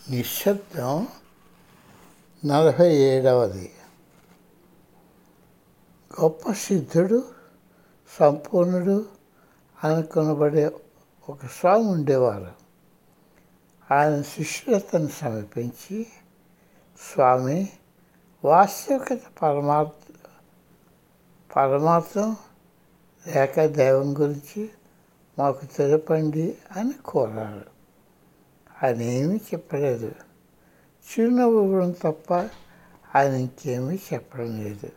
నిశ్శబ్దం నలభై ఏడవది గొప్ప సిద్ధుడు సంపూర్ణుడు అనుకొనబడే ఒక స్వామి ఉండేవారు ఆయన శిష్యులతను సమీపించి స్వామి వాస్తవికత పరమార్థ పరమార్థం లేక దైవం గురించి మాకు తెలపండి అని కోరారు ఆయన ఏమీ చెప్పలేదు చిరునవ్వు ఇవ్వడం తప్ప ఆయన ఇంకేమీ చెప్పడం లేదు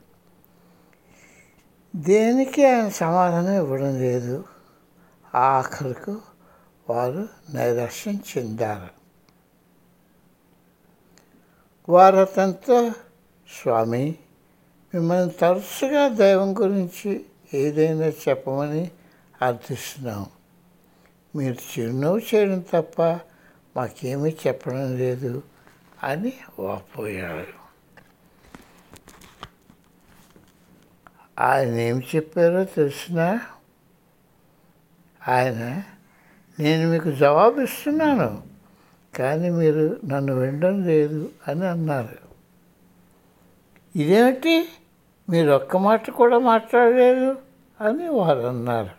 దేనికి ఆయన సమాధానం ఇవ్వడం లేదు ఆఖరికి వారు నైరాశ్యం చెందారు వారు అతనితో స్వామి మిమ్మల్ని తరచుగా దైవం గురించి ఏదైనా చెప్పమని అర్థిస్తున్నాం మీరు చిరునవ్వు చేయడం తప్ప మాకేమీ చెప్పడం లేదు అని వాపోయాడు ఆయన ఏం చెప్పారో తెలిసిన ఆయన నేను మీకు జవాబు ఇస్తున్నాను కానీ మీరు నన్ను వినడం లేదు అని అన్నారు ఇదేమిటి మీరు ఒక్క మాట కూడా మాట్లాడలేదు అని వారు అన్నారు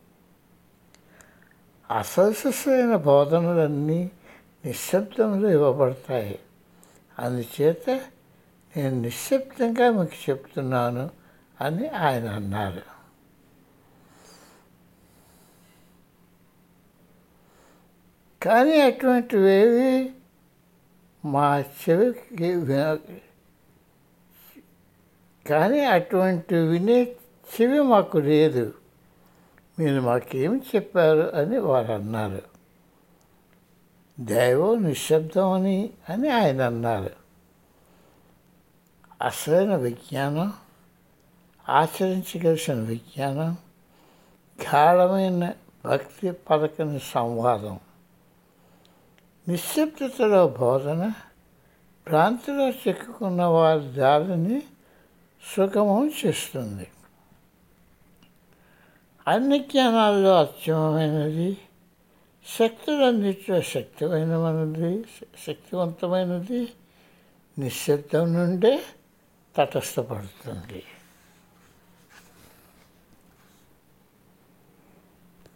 అసలసైన బోధనలన్నీ నిశ్శబ్దంలో ఇవ్వబడతాయి అందుచేత నేను నిశ్శబ్దంగా మీకు చెప్తున్నాను అని ఆయన అన్నారు కానీ అటువంటివేవి మా చెవికి విన కానీ అటువంటి వినే చెవి మాకు లేదు మీరు మాకేమి చెప్పారు అని వారు అన్నారు దైవం నిశ్శబ్దం అని అని ఆయన అన్నారు అసలైన విజ్ఞానం ఆచరించగలిసిన విజ్ఞానం గాఢమైన భక్తి పలకని సంవాదం నిశ్శబ్దతలో బోధన భ్రాంతిలో చిక్కుకున్న వారి దారిని సుగమం చేస్తుంది అన్ని జ్ఞానాల్లో అత్యమైనది శక్తులన్నిటిలో శక్తిమైనది శక్తివంతమైనది నిశ్శబ్దం నుండే తటస్థపడుతుంది